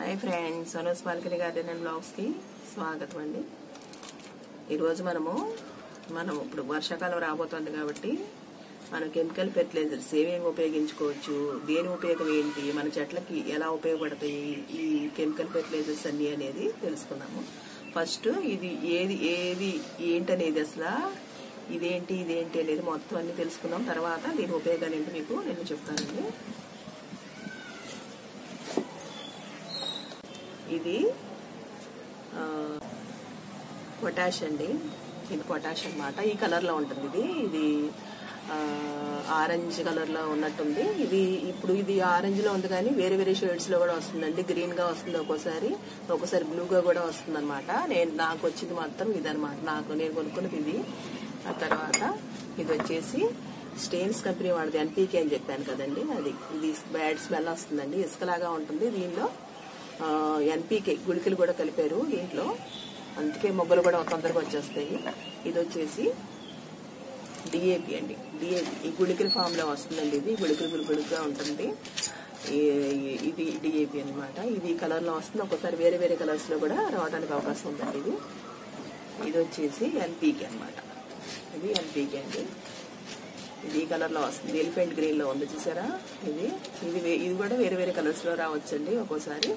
hi friends సనోస్ పాల్కరి garden and బ్లాగ్స్కి స్వాగతం అండి ఈరోజు మనము మనం ఇప్పుడు వర్షాకాలం రాబోతుంది కాబట్టి మనం కెమికల్ ఫెర్టిలైజర్స్ ఏమేమి ఉపయోగించుకోవచ్చు దేని ఉపయోగం ఏంటి మన చెట్లకి ఎలా ఉపయోగపడతాయి ఈ కెమికల్ ఫెర్టిలైజర్స్ అన్ని అనేది తెలుసుకుందాము ఫస్ట్ ఇది ఏది ఏది ఏంటనేది అసలు ఇదేంటి ఇదేంటి అనేది మొత్తం అన్ని తెలుసుకుందాం తర్వాత దీని ఉపయోగాలు ఏంటి మీకు నేను చెప్తానండి ఇది ఆ, పొటాష్ అండి ఇది పొటాష్ అన్నమాట ఈ కలర్ లో ఉంటుంది ఇది ఇది ఆ, ఆరెంజ్ కలర్ లో ఉన్నట్టుంది ఇది ఇప్పుడు ఇది ఆరెంజ్ లో ఉంది కానీ వేరే వేరే షేడ్స్ లో కూడా వస్తుందండి గ్రీన్ గా వస్తుంది ఒక్కోసారి ఒక్కోసారి బ్లూ గా కూడా వస్తుంది అనమాట నేను నాకు వచ్చింది మాత్రం ఇది అనమాట నాకు నేను కొనుక్కున్నది ఇది ఆ తర్వాత ఇది వచ్చేసి స్టెయిన్స్ కంపెనీ వాడిది ఎన్పీకే అని చెప్పాను కదండి అది ఇది బ్యాడ్ స్మెల్ వస్తుందండి ఇసుకలాగా ఉంటుంది దీనిలో ఎన్పీకే గుళికలు కూడా కలిపారు దీంట్లో అందుకే మొగ్గలు కూడా తొందరగా వచ్చేస్తాయి ఇది వచ్చేసి డిఏపి అండి డిఏపి ఈ గుళికల ఫామ్ లో వస్తుందండి ఇది గుళికలు గుళికలుగా ఉంటుంది ఈ- ఈ- ఇది డిఏపి అన్నమాట ఇది కలర్ లో వస్తుంది ఒక్కోసారి వేరే వేరే కలర్స్ లో కూడా రావడానికి అవకాశం ఉందండి ఇది ఇది వచ్చేసి ఎన్పీకే అన్నమాట ఇది ఎన్పీకే అండి ఇది ఈ కలర్ లో వస్తుంది ఎలిఫెంట్ గ్రీన్ లో ఉంది చూసారా ఇది ఇది వే- ఇది కూడా వేరే వేరే కలర్స్ లో రావచ్చండి ఒక్కోసారి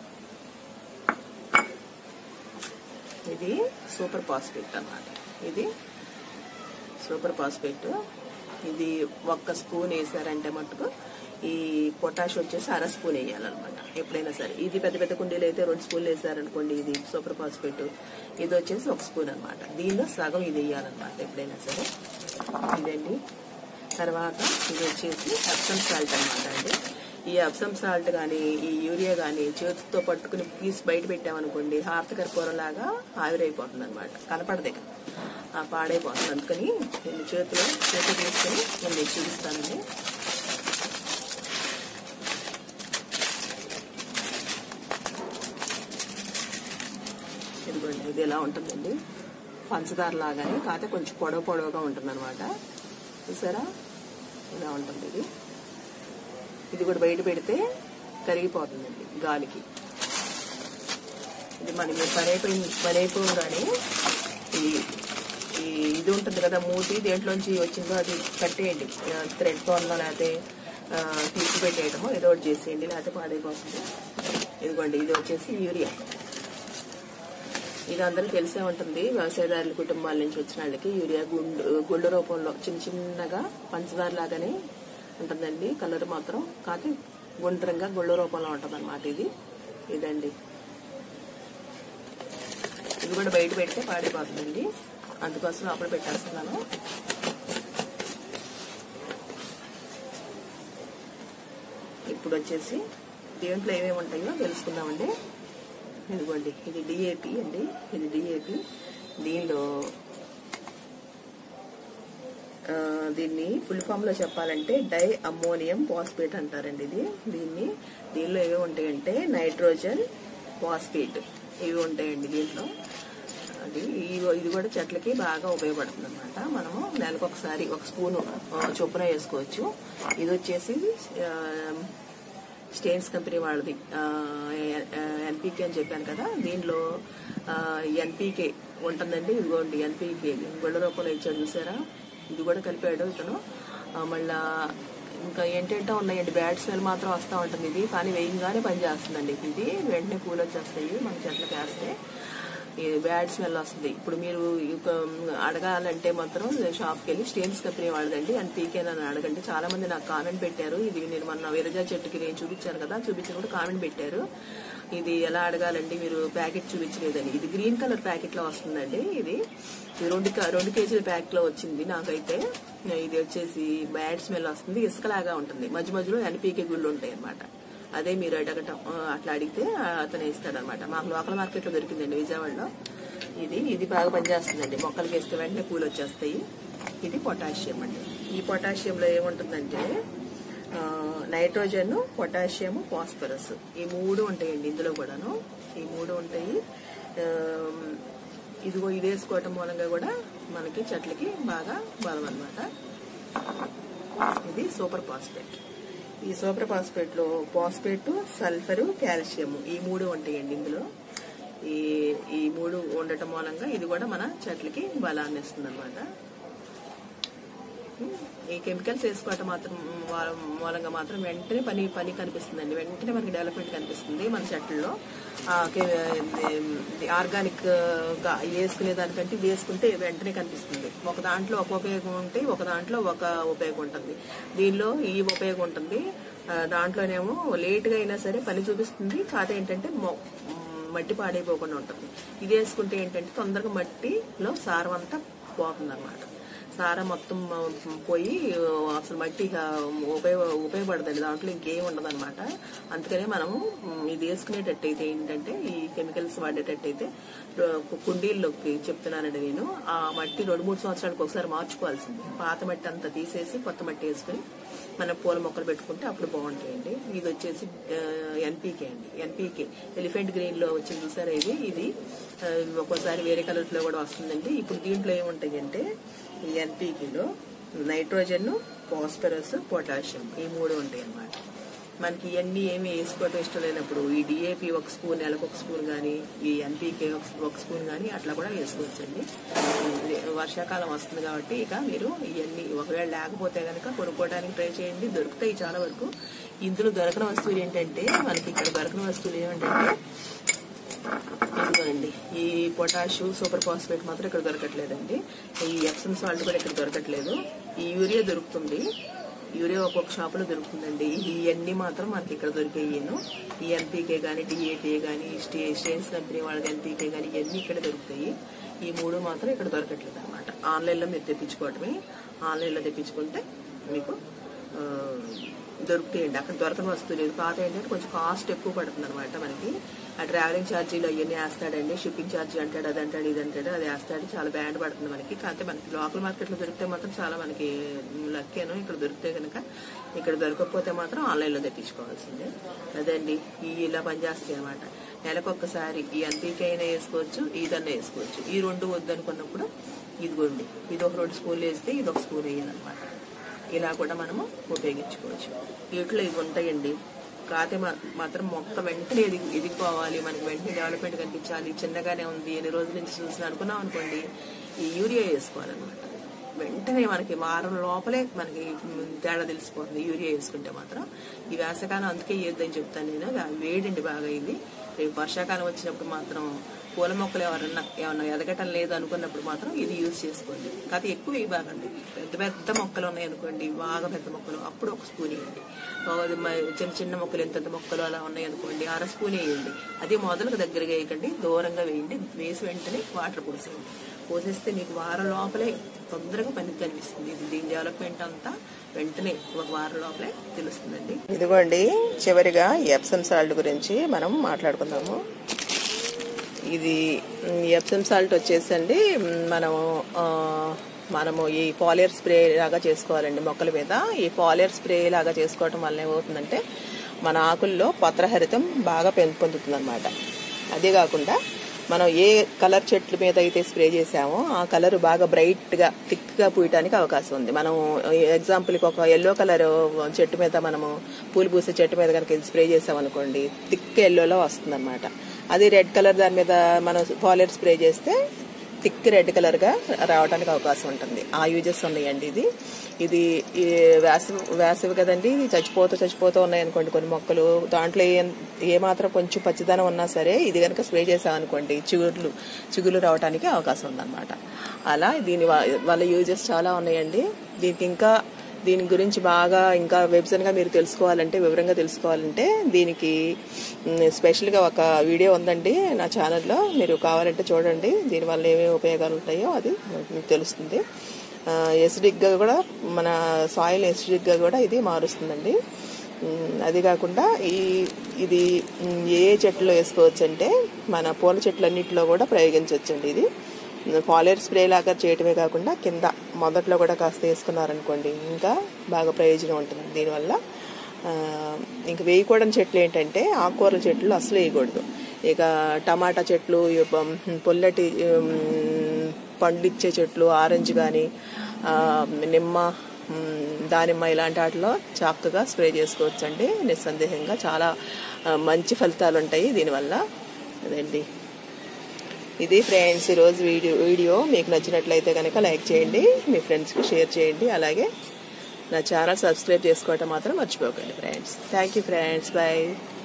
ఇది సూపర్ పాస్పెట్ అన్నమాట ఇది సూపర్ పాస్పెట్ ఇది ఒక్క స్పూన్ వేసారంటే మటుకు ఈ పొటాష్ వచ్చేసి అర స్పూన్ వేయాలన్నమాట ఎప్పుడైనా సరే ఇది పెద్ద పెద్ద కుండీలు అయితే రెండు స్పూన్లు వేసారనుకోండి ఇది సూపర్ పాస్పెట్ ఇది వచ్చేసి ఒక స్పూన్ అన్నమాట దీనిలో సగం ఇది వేయాలన్నమాట ఎప్పుడైనా సరే ఇదండి తర్వాత ఇది వచ్చేసి అప్సమ్ సాల్ట్ అన్నమాట అండి ఈ అప్సమ్ సాల్ట్ కానీ ఈ యూరియా కానీ చేతితో పట్టుకుని పీస్ బయట పెట్టామనుకోండి హారతకర్పూరం లాగా ఆవిరైపోతుంది అనమాట కనపడదే ఆ పాడైపోతుంది అందుకని నేను చేతిలో చేతి తీసుకొని నేను మీకు చూపిస్తానండి ఇదిగోండి ఇది ఎలా ఉంటుందండి పంచదార లాగానే కాకపోతే కొంచెం పొడవు పొడవుగా ఉంటుంది అనమాట చూసారా ఇలా ఉంటుంది ఇది ఇది కూడా బయట పెడితే కరిగిపోతుందండి గాలికి ఇది మనకి పని అయిపోయింది పని అయిపోగానే ఈ ఈ ఇది ఉంటుంది కదా మూతి దేంట్లోంచి వచ్చిందో అది కట్టేయండి థ్రెడ్ తోనో లేకపోతే ఆ, తీసి పెట్టేయడమో ఏదో ఒకటి చేసేయండి లేకపోతే పాడైపోతుంది ఇదిగోండి ఇది వచ్చేసి యూరియా ఇది అందరికీ తెలిసే ఉంటుంది వ్యవసాయదారుల కుటుంబాల నుంచి వచ్చిన వాళ్ళకి యూరియా గుండు గుండు రూపంలో చిన్న చిన్నగా పంచదార లాగానే ఉంటుందండి కలర్ మాత్రం కాకపోతే గుండ్రంగా గుళ్ళ రూపంలో ఉంటుంది ఇది ఇదండి ఇది కూడా బయట పెడితే పాడైపోతుందండి అందుకోసం లోపల పెట్టేస్తున్నాను ఇప్పుడు వచ్చేసి దేంట్లో ఏమేమి ఉంటాయో తెలుసుకుందామండి ఇదిగోండి ఇది డిఏపి అండి ఇది డిఏపి దీనిలో ఆ, దీన్ని ఫుల్ ఫామ్ లో చెప్పాలంటే డై అమ్మోనియం ఫాస్ఫేట్ అంటారండి ఇది దీన్ని దీనిలో ఏవి ఉంటాయంటే నైట్రోజన్ ఫాస్ఫేట్ ఇవి ఉంటాయండి దీంట్లో అది ఈ- ఇది కూడా చెట్లకి బాగా ఉపయోగపడుతుంది అనమాట మనము నెలకు ఒకసారి ఒక స్పూను ఆ, చొప్పున వేసుకోవచ్చు ఇది వచ్చేసి ఆ, స్టెయిన్స్ కంపెనీ వాళ్ళది ఎన్పీకే అని చెప్పాను కదా దీనిలో ఎన్పీకే ఉంటుందండి ఇదిగోండి ఎన్పీకే గుళ్ళ రూపంలో ఇచ్చాడు చూసారా ఇది కూడా కలిపాడు ఇతను ఆ, మళ్ళా ఇంకా ఏంటంటే ఉన్నాయండి బ్యాడ్ స్మెల్ మాత్రం వస్తూ ఉంటుంది ఇది కానీ వేయంగానే పని చేస్తుందండి ఇది వెంటనే పూలు వచ్చేస్తాయి మన చెట్లకి వేస్తే ఈ బ్యాడ్ స్మెల్ వస్తుంది ఇప్పుడు మీరు ఇక అడగాలంటే మాత్రం షాప్కి వెళ్ళి స్టేన్స్ కంపెనీ వాళ్ళదండి అని పీకేనని అడగండి చాలా మంది నాకు కామెంట్ పెట్టారు ఇది నేను మొన్న విరజా చెట్టుకి నేను చూపించాను కదా చూపించినప్పుడు కామెంట్ పెట్టారు ఇది ఎలా అడగాలండి మీరు ప్యాకెట్ చూపించలేదని ఇది గ్రీన్ కలర్ ప్యాకెట్ లో వస్తుందండి ఇది ఇది రెండు క- రెండు కేజీల ప్యాకెట్ లో వచ్చింది నాకైతే ఇది వచ్చేసి బ్యాడ్ స్మెల్ వస్తుంది ఇసుకలాగా ఉంటుంది మధ్య మధ్యలో ఎన్పీకే గుళ్ళు ఉంటాయి అన్నమాట అదే మీరు అడగటం ఆ, అట్లా అడిగితే ఆ, అతను ఇస్తాడనమాట మాకు లోకల్ మార్కెట్ లో దొరికిందండి విజయవాడలో ఇది ఇది బాగా పనిచేస్తుందండి మొక్కలకి వేస్తే వెంటనే పూలు వచ్చేస్తాయి ఇది పొటాషియం అండి ఈ పొటాషియంలో ఏముంటుందంటే ఆ, నైట్రోజన్ పొటాషియం ఫాస్ఫరస్ ఈ మూడు ఉంటాయండి ఇందులో కూడాను ఈ మూడు ఉంటాయి ఆ, ఇదిగో ఇది వేసుకోవటం మూలంగా కూడా మనకి చెట్లకి బాగా బలం అనమాట ఇది సూపర్ ఫాస్ఫేట్ ఈ సూపర్ ఫాస్ఫేట్ లో ఫాస్ఫేట్ సల్ఫర్ కాల్షియం ఈ మూడు ఉంటాయండి ఇందులో ఈ ఈ మూడు ఉండటం మూలంగా ఇది కూడా మన చెట్లకి బలాన్ని ఇస్తుంది అనమాట ఈ కెమికల్స్ వేసుకోవటం మాత్రం వా- మూలంగా మాత్రం వెంటనే పని పని కనిపిస్తుందండి వెంటనే మనకి డెవలప్మెంట్ కనిపిస్తుంది మన చెట్లలో ఆర్గానిక్ గా వేసుకునే దానికంటే ఇది వేసుకుంటే వెంటనే కనిపిస్తుంది ఒక దాంట్లో ఒక ఉపయోగం ఉంటే ఒక దాంట్లో ఒక ఉపయోగం ఉంటుంది దీనిలో ఈ ఉపయోగం ఉంటుంది ఆ, దాంట్లోనేమో లేట్గా అయినా సరే పని చూపిస్తుంది కాదు ఏంటంటే మొ- మట్టి పాడైపోకుండా ఉంటుంది ఇది వేసుకుంటే ఏంటంటే తొందరగా మట్టిలో సారం అంతా పోతుంది అనమాట సారం మొత్తం ఆ, పోయి ఆ, అసలు మట్టి ఇక ఉపయోగ ఉపయోగపడదండి దాంట్లో ఇంకేం ఉండదు అనమాట అందుకనే మనము ఉమ్, ఇది వేసుకునేటట్టయితే ఏంటంటే ఈ కెమికల్స్ వాడేటట్టయితే ఆ, కుండీల్లోకి చెప్తున్నానండి నేను ఆ మట్టి రెండు మూడు సంవత్సరాలకు ఒకసారి మార్చుకోవాల్సింది పాత మట్టి అంతా తీసేసి కొత్త మట్టి వేసుకుని మనం పూల మొక్కలు పెట్టుకుంటే అప్పుడు బాగుంటాయండి ఇది వచ్చేసి ఎన్పీకే అండి ఎన్పీకే ఎలిఫెంట్ గ్రీన్ లో వచ్చింది చూసారా ఇది ఇది ఆ, ఒక్కోసారి వేరే కలర్స్ లో కూడా వస్తుందండి ఇప్పుడు దీంట్లో ఏముంటాయంటే ఈ ఎన్పీకేలో నైట్రోజన్ ఫాస్ఫరస్ పొటాషియం ఈ మూడు ఉంటాయి అన్నమాట మనకి ఇవన్నీ ఏమి వేసుకోవటం ఇష్టం లేనప్పుడు ఈ డిఏపి ఒక స్పూన్ నెలకు ఒక స్పూన్ కానీ ఈ ఎన్పీకే ఒక స్పూన్ కానీ అట్లా కూడా వేసుకోవచ్చండి ఇది వర్షాకాలం వస్తుంది కాబట్టి ఇక మీరు ఇవన్నీ ఒకవేళ లేకపోతే కనుక కొనుక్కోవడానికి ట్రై చేయండి దొరుకుతాయి చాలా వరకు ఇందులో దొరకని వస్తువులు ఏంటంటే మనకి ఇక్కడ దొరకని వస్తువులు ఏమిటంటే ఇదిగోండి ఈ పొటాషు సూపర్ ఫాస్ఫేట్ మాత్రం ఇక్కడ దొరకట్లేదండి ఈ ఎప్సమ్ సాల్ట్ కూడా ఇక్కడ దొరకట్లేదు ఈ యూరియా దొరుకుతుంది యూరియా ఒక్కొక్క షాపులో దొరుకుతుందండి ఇవన్నీ మాత్రం మనకి ఇక్కడ దొరికేయను ఈ ఎన్పీకే కానీ డిఏటీ కానీ స్టే స్టేన్స్ కంపెనీ వాళ్ళకి ఎన్పీకే కానీ ఇవన్నీ ఇక్కడ దొరుకుతాయి ఈ మూడు మాత్రం ఇక్కడ దొరకట్లేదు అనమాట ఆన్లైన్లో మీరు తెప్పించుకోవటమే ఆన్లైన్లో తెప్పించుకుంటే మీకు ఆ, దొరుకుతాయండి అక్కడ దొరకని వస్తువు లేదు పాత ఏంటంటే కొంచెం కాస్ట్ ఎక్కువ పడుతుంది అనమాట మనకి ఆ ట్రావెలింగ్ ఛార్జీలు అవన్నీ వేస్తాడండి షిప్పింగ్ ఛార్జీ అంటాడు అది అంటాడు ఇది అంటాడు అది వేస్తాడు చాలా బ్యాండ్ పడుతుంది మనకి కాకపోతే మనకి లోకల్ మార్కెట్లో దొరికితే మాత్రం చాలా మనకి లక్కేను ఇక్కడ దొరికితే కనుక ఇక్కడ దొరకకపోతే మాత్రం ఆన్లైన్లో తెప్పించుకోవాల్సిందే అదండి ఈ ఇలా పనిచేస్తాయి అనమాట నెలకొక్కసారి ఈ అంతీకి అయినా వేసుకోవచ్చు ఇదన్నా వేసుకోవచ్చు ఈ రెండు వద్దనుకున్నప్పుడు ఇదిగోండి ఇది ఒక రెండు స్పూన్లు వేస్తే ఇది ఒక స్పూన్ వేయాలన్నమాట ఇలా కూడా మనము ఉపయోగించుకోవచ్చు వీటిలో ఇవి ఉంటాయండి కాతే మా- మాత్రం మొక్క వెంటనే ఎదిగి ఎదిగిపోవాలి మనకి వెంటనే డెవలప్మెంట్ కనిపించాలి చిన్నగానే ఉంది ఎన్ని రోజుల నుంచి చూసిన అనుకున్నాం అనుకోండి ఈ యూరియా వేసుకోవాలన్నమాట వెంటనే మనకి వారం లోపలే మనకి మ్, తేడా తెలిసిపోతుంది యూరియా వేసుకుంటే మాత్రం ఈ వేసవకాలం అందుకే వేయొద్దని చెప్తాను నేను వే- వేడండి బాగా ఇది రేపు వర్షాకాలం వచ్చినప్పుడు మాత్రం పూల మొక్కలు ఎవరన్నా ఏమన్నా ఎదగటం లేదు అనుకున్నప్పుడు మాత్రం ఇది యూజ్ చేసుకోండి కాకపోతే ఎక్కువ ఇవ్వకండి పెద్ద పెద్ద మొక్కలు ఉన్నాయి అనుకోండి బాగా పెద్ద మొక్కలు అప్పుడు ఒక స్పూన్ వేయండి అది మ- చిన్న చిన్న మొక్కలు ఎంత మొక్కలు అలా ఉన్నాయి అనుకోండి అర స్పూన్ వేయండి అది మొదలకు దగ్గరగా వేయకండి దూరంగా వేయండి వేసి వెంటనే వాటర్ పోసేయండి పోసేస్తే మీకు వారం లోపలే తొందరగా పనికి కనిపిస్తుంది ఇది దీని డెవలప్మెంట్ అంతా వెంటనే ఒక వారం లోపలే తెలుస్తుందండి ఇదిగోండి చివరిగా ఎప్సమ్ సాల్ట్ గురించి మనం మాట్లాడుకుందాము ఇది మ్, ఎప్సమ్ సాల్ట్ వచ్చేసండి మ్, మనము ఆ, మనము ఈ పాలియర్ స్ప్రే లాగా చేసుకోవాలండి మొక్కల మీద ఈ పాలియర్ స్ప్రే లాగా చేసుకోవటం వల్ల ఏమవుతుందంటే మన ఆకుల్లో పత్రహరితం బాగా పెంపొందుతుంది అనమాట అదే కాకుండా మనం ఏ కలర్ చెట్ల మీద అయితే స్ప్రే చేసామో ఆ కలర్ బాగా బ్రైట్ గా థిక్ గా పూయటానికి అవకాశం ఉంది మనం ఎగ్జాంపుల్ కి ఒక ఎల్లో కలర్ చెట్టు మీద మనము పూలు పూసే చెట్టు మీద కనుక స్ప్రే చేసామనుకోండి థిక్ ఎల్లోలో వస్తుంది అనమాట అది రెడ్ కలర్ దాని మీద మనం పాలియర్ స్ప్రే చేస్తే థిక్ రెడ్ కలర్ గా రావడానికి అవకాశం ఉంటుంది ఆ యూజెస్ ఉన్నాయండి ఇది ఇది ఈ వేసవి వేసవి కదండి ఇది చచ్చిపోతూ చచ్చిపోతూ ఉన్నాయి అనుకోండి కొన్ని మొక్కలు దాంట్లో ఏ ఏ మాత్రం కొంచెం పచ్చిదనం ఉన్నా సరే ఇది కనుక స్ప్రే చేసామనుకోండి చిగుర్లు చిగులు రావడానికి అవకాశం ఉందన్నమాట అలా దీని వ- వల్ల యూజెస్ చాలా ఉన్నాయండి దీనికి ఇంకా దీని గురించి బాగా ఇంకా వెబ్సైట్గా మీరు తెలుసుకోవాలంటే వివరంగా తెలుసుకోవాలంటే దీనికి మ్, స్పెషల్గా ఒక వీడియో ఉందండి నా ఛానల్లో మీరు కావాలంటే చూడండి దీనివల్ల ఏమేమి ఉపయోగాలు ఉంటాయో అది మీకు తెలుస్తుంది ఎసిడిక్గా కూడా మన సాయిల్ ఎసిడిక్గా కూడా ఇది మారుస్తుందండి మ్, అది కాకుండా ఈ ఇది మ్, ఏ చెట్లో వేసుకోవచ్చు అంటే మన పూల చెట్లన్నింటిలో కూడా ప్రయోగించవచ్చండి ఇది పాలియర్ స్ప్రే లాగా చేయటమే కాకుండా కింద మొదట్లో కూడా కాస్త వేసుకున్నారనుకోండి ఇంకా బాగా ప్రయోజనం ఉంటుంది దీనివల్ల ఆ, ఇంక వేయకూడని చెట్లు ఏంటంటే ఆకుకూరల చెట్లు అసలు వేయకూడదు ఇక టమాటా చెట్లు ఈ పం- పొల్లటి ఉమ్, పండిచ్చే చెట్లు ఆరెంజ్ కానీ నిమ్మ మ్, దానిమ్మ ఇలాంటి వాటిలో చక్కగా స్ప్రే చేసుకోవచ్చు అండి నిస్సందేహంగా చాలా ఆ, మంచి ఫలితాలు ఉంటాయి దీనివల్ల అదండి ఇది ఫ్రెండ్స్ ఈరోజు వీడియో వీడియో మీకు నచ్చినట్లయితే కనుక లైక్ చేయండి మీ ఫ్రెండ్స్కి షేర్ చేయండి అలాగే నా ఛానల్ సబ్స్క్రైబ్ చేసుకోవటం మాత్రం మర్చిపోకండి friends thank you friends bye